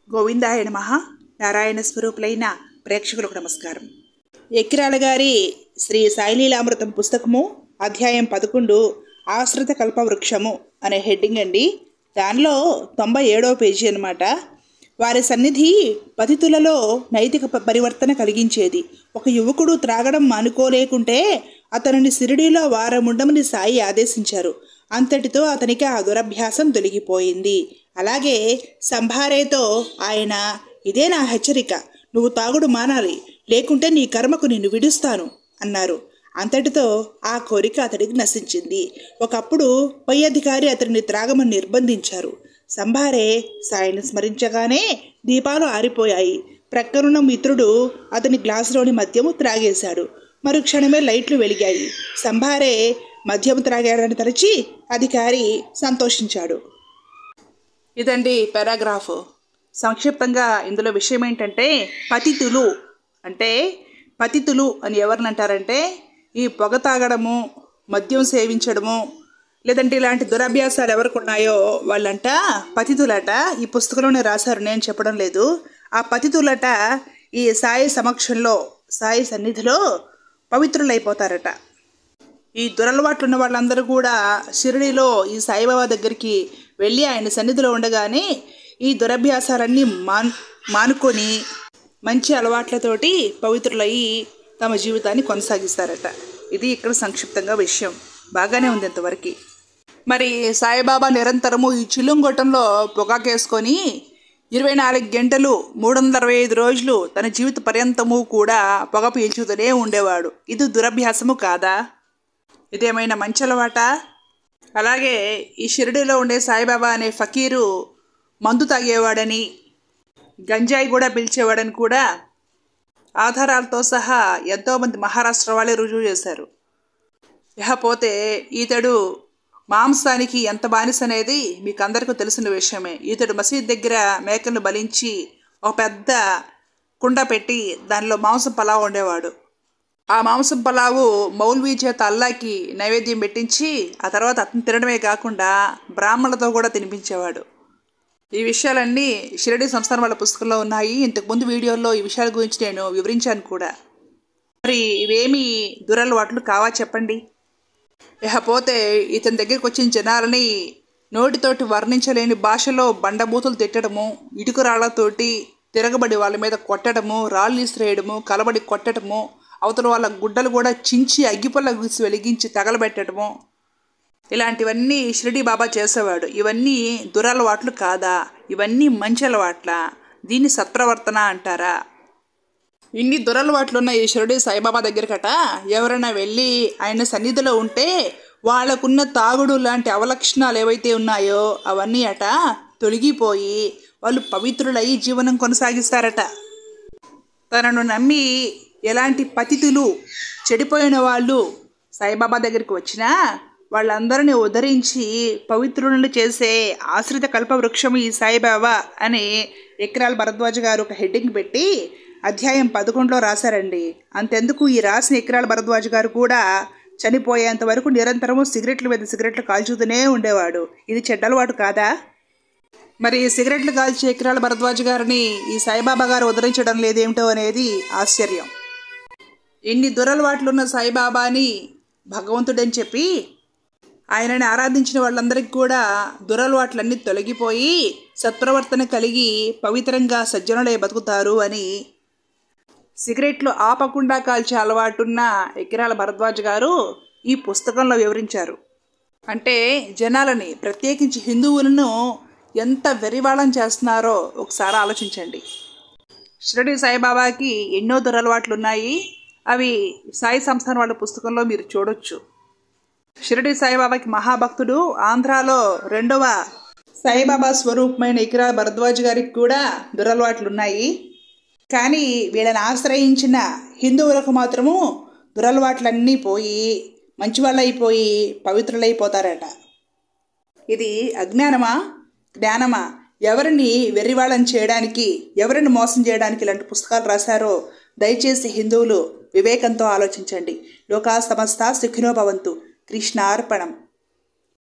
గోవిందాయ నమ నారాయణ స్వరూపులైన ప్రేక్షకులకు నమస్కారం ఎక్కిరాల గారి శ్రీ సాయిలీలామృతం పుస్తకము అధ్యాయం పదకొండు ఆశ్రిత కల్ప వృక్షము అనే హెడ్డింగ్ అండి దానిలో తొంభై ఏడవ పేజీ అనమాట వారి సన్నిధి పతితులలో నైతిక ప- పరివర్తన కలిగించేది ఒక యువకుడు త్రాగడం మానుకోలేకుంటే అతనిని సిరిడిలో వారముండమని సాయి ఆదేశించారు అంతటితో అతనికి ఆ దురభ్యాసం తొలగిపోయింది అలాగే సంభారేతో ఆయన ఇదే నా హెచ్చరిక నువ్వు తాగుడు మానాలి లేకుంటే నీ కర్మకు నిన్ను విడుస్తాను అన్నారు అంతటితో ఆ కోరిక అతడికి నశించింది ఒకప్పుడు పై అధికారి అతడిని త్రాగమని నిర్బంధించారు సంభారే సాయిని స్మరించగానే దీపాలు ఆరిపోయాయి ప్రక్కనున్న మిత్రుడు అతని గ్లాసులోని మద్యము త్రాగేశాడు మరుక్షణమే లైట్లు వెలిగాయి సంభారే మద్యము త్రాగాడని తలచి అధికారి సంతోషించాడు ఇదండి పారాగ్రాఫ్ సంక్షిప్తంగా ఇందులో విషయం ఏంటంటే పతితులు అంటే పతితులు అని ఎవరిని అంటారంటే ఈ పొగ తాగడము మద్యం సేవించడము లేదంటే ఇలాంటి దురభ్యాసాలు ఎవరికి ఉన్నాయో వాళ్ళంట పతితులట ఈ పుస్తకంలోనే రాశారు నేను చెప్పడం లేదు ఆ పతితులట ఈ సాయి సమక్షంలో సాయి సన్నిధిలో పవిత్రులైపోతారట ఈ దురలవాట్లు ఉన్న వాళ్ళందరూ కూడా షిరిడిలో ఈ సాయిబాబా దగ్గరికి వెళ్ళి ఆయన సన్నిధిలో ఉండగానే ఈ దురభ్యాసాలన్నీ మాన్ మానుకొని మంచి అలవాట్లతోటి పవిత్రులయ్యి తమ జీవితాన్ని కొనసాగిస్తారట ఇది ఇక్కడ సంక్షిప్తంగా విషయం బాగానే ఉంది ఇంతవరకు మరి సాయిబాబా నిరంతరము ఈ చిలుంగొట్టంలో పొగాకేసుకొని ఇరవై నాలుగు గంటలు మూడు వందల అరవై ఐదు రోజులు తన జీవిత పర్యంతము కూడా పొగ పీల్చుతూనే ఉండేవాడు ఇది దురభ్యాసము కాదా ఇదేమైనా మంచి అలవాట అలాగే ఈ షిరిడిలో ఉండే సాయిబాబా అనే ఫకీరు మందు తాగేవాడని గంజాయి కూడా పిలిచేవాడని కూడా ఆధారాలతో సహా ఎంతోమంది మహారాష్ట్ర వాళ్ళే రుజువు చేశారు ఇకపోతే ఈతడు మాంసానికి ఎంత బానిస అనేది మీకు అందరికీ తెలిసిన విషయమే ఈతడు మసీద్ దగ్గర మేకలను బలించి ఒక పెద్ద కుండ పెట్టి దానిలో మాంసం పలావ్ ఉండేవాడు ఆ మాంసం పలావు మౌల్వీ చేత అల్లాకి నైవేద్యం పెట్టించి ఆ తర్వాత అతను తినడమే కాకుండా బ్రాహ్మణులతో కూడా తినిపించేవాడు ఈ విషయాలన్నీ షిరడి సంస్థానం వాళ్ళ పుస్తకంలో ఉన్నాయి ఇంతకుముందు వీడియోలో ఈ విషయాల గురించి నేను వివరించాను కూడా మరి ఇవేమి దురలవాట్లు కావా చెప్పండి ఇకపోతే ఇతని దగ్గరికి వచ్చిన జనాలని నోటితోటి వర్ణించలేని భాషలో బండబూతులు తిట్టడము ఇటుకురాళ్లతోటి తిరగబడి వాళ్ళ మీద కొట్టడము రాళ్ళు ఇసిరేయడము కలబడి కొట్టడము అవతల వాళ్ళ గుడ్డలు కూడా చించి అగ్గిపల్ల గీసి వెలిగించి తగలబెట్టడము ఇలాంటివన్నీ షిరిడి బాబా చేసేవాడు ఇవన్నీ దురలవాట్లు కాదా ఇవన్నీ మంచి అలవాట్ల దీన్ని సత్ప్రవర్తన అంటారా ఇన్ని దురలవాట్లు ఉన్న ఈ షిరిడి సాయిబాబా దగ్గరకట ఎవరైనా వెళ్ళి ఆయన సన్నిధిలో ఉంటే వాళ్ళకున్న తాగుడు లాంటి అవలక్షణాలు ఏవైతే ఉన్నాయో అవన్నీ అట తొలగిపోయి వాళ్ళు పవిత్రులై జీవనం కొనసాగిస్తారట తనను నమ్మి ఎలాంటి పతితులు చెడిపోయిన వాళ్ళు సాయిబాబా దగ్గరికి వచ్చినా వాళ్ళందరినీ ఉద్ధరించి పవిత్రులను చేసే ఆశ్రిత కల్ప వృక్షం ఈ సాయిబాబా అని ఎకరాల భరద్వాజ గారు ఒక హెడ్డింగ్ పెట్టి అధ్యాయం పదకొండులో రాశారండి అంతెందుకు ఈ రాసిన ఎకరాల భరద్వాజ గారు కూడా చనిపోయేంత వరకు నిరంతరము సిగరెట్ల మీద సిగరెట్లు కాల్చుతూనే ఉండేవాడు ఇది చెడ్డలవాటు కాదా మరి సిగరెట్లు కాల్చి ఎకరాల భరద్వాజ్ గారిని ఈ సాయిబాబా గారు ఉద్ధరించడం లేదేమిటో అనేది ఆశ్చర్యం ఇన్ని దురలవాట్లున్న సాయిబాబాని భగవంతుడని చెప్పి ఆయనని ఆరాధించిన వాళ్ళందరికీ కూడా దురలవాట్లన్నీ తొలగిపోయి సత్ప్రవర్తన కలిగి పవిత్రంగా సజ్జనులై బతుకుతారు అని సిగరెట్లు ఆపకుండా కాల్చే అలవాటున్న ఎకిరాల భరద్వాజ్ గారు ఈ పుస్తకంలో వివరించారు అంటే జనాలని ప్రత్యేకించి హిందువులను ఎంత వెరివాళం చేస్తున్నారో ఒకసారి ఆలోచించండి షిరడి సాయిబాబాకి ఎన్నో దురలవాట్లు ఉన్నాయి అవి సాయి సంస్థానం వాళ్ళ పుస్తకంలో మీరు చూడొచ్చు షిరడి సాయిబాబాకి మహాభక్తుడు ఆంధ్రాలో రెండవ సాయిబాబా స్వరూపమైన ఇకిరా భరద్వాజ్ గారికి కూడా దురలవాట్లు ఉన్నాయి కానీ వీళ్ళని ఆశ్రయించిన హిందువులకు మాత్రము దురలవాట్లన్నీ పోయి మంచివాళ్ళైపోయి పవిత్రులైపోతారట ఇది అజ్ఞానమా జ్ఞానమా ఎవరిని వెర్రివాళ్ళని చేయడానికి ఎవరిని మోసం చేయడానికి ఇలాంటి పుస్తకాలు రాశారో దయచేసి హిందువులు వివేకంతో ఆలోచించండి లోకా సమస్త సుఖినో భవంతు కృష్ణార్పణం